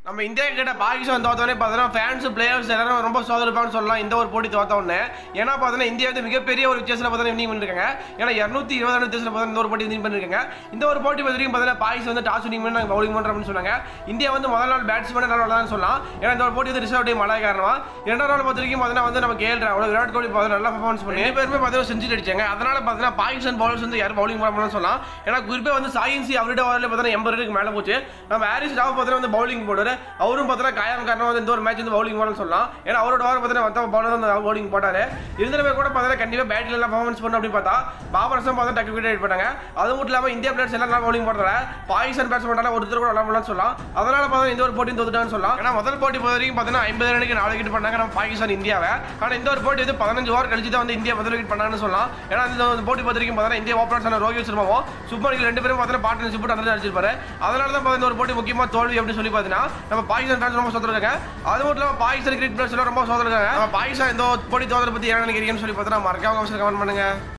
நம்ம இந்தியா கிட்ட பாகிஸ்தான் தோத்தோடனே பார்த்தீங்கன்னா ஃபேன்ஸ் பிளேயர்ஸ் எல்லாரும் ரொம்ப சோதரிப்பான்னு சொல்லலாம் இந்த ஒரு போட்டி தோத்த உடனே ஏன்னா பார்த்தீங்கன்னா இந்தியா வந்து மிகப்பெரிய ஒரு வித்தியாசத்தில் பார்த்தீங்கன்னா வினிங் பண்ணிருக்காங்க ஏன்னா இரநூத்தி இருபதான வித்தியாசத்தில் பார்த்தீங்கன்னா இந்த ஒரு போட்டி வின் பண்ணிருக்காங்க இந்த ஒரு போட்டி பொறுத்த வரைக்கும் பார்த்தீங்கன்னா பாகிஸ்தான் வந்து டாஸ் வினிங் பண்ணி நாங்கள் பவுலிங் பண்ணுறோம் அப்படின்னு சொன்னாங்க இந்தியா வந்து முதல் நாள் பேட்ஸ்மேன் நல்லா விளாட்னு சொல்லலாம் ஏன்னா இந்த ஒரு போட்டி வந்து ரிசர்வ் டே மழை காரணமா இரண்டாவது நாள் பொறுத்த வரைக்கும் பார்த்தீங்கன்னா வந்து நம்ம கேஎல் ராகுல் விராட் கோலி பார்த்தீங்கன்னா நல்லா பர்ஃபார்மன்ஸ் பண்ணி ரெண்டு பேருமே பார்த்தீங்கன்னா செஞ்சுட்டு அடிச்சாங்க அதனால பார்த்தீங்கன்னா பாகிஸ்தான் பவுலர்ஸ் வந்து யாரும் பவுலிங் பண்ணணும்னு சொல்லலாம் ஏன்னா குறிப்பாக வந்து சாயின்சி அவருடைய ஓவரில் பார்த்தீங்கன்னா எண்பது ரனுக்கு மேலே போச்சு நம்ம ஹாரிஸ் ராவ் பார்த்தீங்கன்னா வந்து பவுலிங் போடுறாரு அவரும் பார்த்தீங்கன்னா காயம் காரணம் வந்து இந்த ஒரு மேட்ச் வந்து பவுலிங் போடணும்னு சொல்லலாம் ஏன்னா அவரோட ஓவர் பார்த்தீங்கன்னா மற்ற பவுலர் வந்து பவுலிங் போட்டாரு இருந்தமே கூட பார்த்தீங்கன்னா கண்டிப்பாக பேட்டில் எல்லாம் பர்ஃபார்மன்ஸ் பண்ணணும் அப்படின்னு பார்த்தா பாபரசம் பார்த்தா டக்கு விக்கெட் பண்ணாங்க அது மட்டும் இல்லாமல் இந்தியா பிளேயர்ஸ் எல்லாம் நல்லா பவுலிங் போடுறாங்க பாகிஸ்தான் பேட்ஸ் பண்ணால ஒருத்தர் கூட விளாடலாம் சொல்லலாம் அதனால பார்த்தா இந்த ஒரு போட்டி தோத்துட்டான்னு சொல்லலாம் ஏன்னா முதல் போட்டி பொறுத்த வரைக்கும் பார்த்தீங்கன்னா ஐம்பது ரனுக்கு நாலு விக்கெட் பண்ணாங்க நம்ம பாகிஸ்தான் இந்தியாவை ஆனால் இந்த ஒரு போட்டி வந்து பதினஞ்சு ஓவர் கழிச்சு தான் வந்து இந்தியா முதல் விக்கெட் பண்ணாங்கன்னு சொல்லலாம் ஏன்னா இந்த ஒரு போட்டி பொறுத்த வரைக்கும் பார்த்தீங்கன்னா இந்தியா ஓப்பனர்ஸ் ரோஹித் சர்மாவும் சுப்மன் கில் ரெண்டு பேரும் பார்த்தீங்கன்னா பார்ட்னர்ஷிப் போட்டு அந்த அடிச்சிருப்பாரு அதனால தான் பார்த்தீங்கன்னா இந்த ஒரு போட்டி முக்கியமாக தோல்வி அப்படின்னு சொல்லி பார்த்தீங்கன்னா நம்ம பாகிஸ்தான் fans ரொம்ப சோதரிருக்காங்க அது மட்டும் இல்லாமல் பாகிஸ்தான் கிரிக்கெட் பிளேயர்ஸ் எல்லாம் ரொம்ப சோதரிருக்காங்க நம்ம பாகிஸ்தான் இந்த போட்டி தோதலை பற்றி என்ன நினைக்கிறீங்கன்னு சொல்லி பார்த்தீங்கன்னா மறக்காம கமெண்ட் பண்ணுங்க